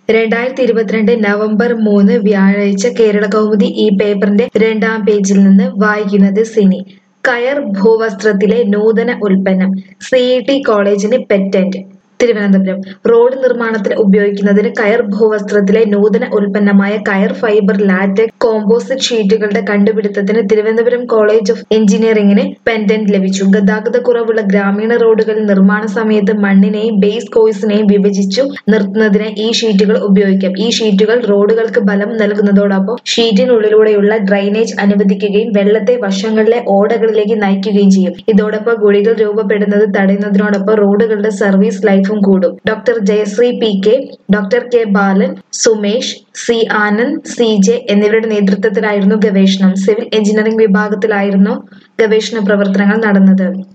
രണ്ടായിരത്തി ഇരുപത്തിരണ്ട് നവംബർ മൂന്ന് വ്യാഴാഴ്ച കേരള കൗമുദി ഈ പേപ്പറിന്റെ രണ്ടാം പേജിൽ നിന്ന് വായിക്കുന്നത് സിനി കയർ ഭൂവസ്ത്രത്തിലെ നൂതന ഉൽപ്പന്നം സി ടി കോളേജിന് പെറ്റന്റ് തിരുവനന്തപുരം റോഡ് നിർമ്മാണത്തിൽ ഉപയോഗിക്കുന്നതിന് കയർ ഭൂവസ്ത്രത്തിലെ നൂതന ഉൽപ്പന്നമായ കയർ ഫൈബർ ലാറ്റക്സ് കോമ്പോസിറ്റ് ഷീറ്റുകളുടെ കണ്ടുപിടുത്തത്തിന് തിരുവനന്തപുരം കോളേജ് ഓഫ് എഞ്ചിനീയറിംഗിന് പെൻഡന്റ് ലഭിച്ചു ഗതാഗത കുറവുള്ള ഗ്രാമീണ റോഡുകളിൽ നിർമ്മാണ സമയത്ത് മണ്ണിനെയും ബേസ് കോഴ്സിനെയും വിഭജിച്ചു നിർത്തുന്നതിന് ഈ ഷീറ്റുകൾ ഉപയോഗിക്കാം ഈ ഷീറ്റുകൾ റോഡുകൾക്ക് ബലം നൽകുന്നതോടൊപ്പം ഷീറ്റിനുള്ളിലൂടെയുള്ള ഡ്രൈനേജ് അനുവദിക്കുകയും വെള്ളത്തെ വശങ്ങളിലെ ഓടകളിലേക്ക് നയിക്കുകയും ചെയ്യും ഇതോടൊപ്പം കുഴികൾ രൂപപ്പെടുന്നത് തടയുന്നതിനോടൊപ്പം റോഡുകളുടെ സർവീസ് ലൈഫും കൂടും doctor Jayasree P K doctor K Balan Sumesh C Anand C J എന്നിവരുടെ നേതൃത്വത്തിലായിരുന്നു ഗവേഷണം സിവിൽ എഞ്ചിനീയറിംഗ് വിഭാഗത്തിലായിരുന്നു ഗവേഷണ പ്രവർത്തനങ്ങൾ നടന്നത്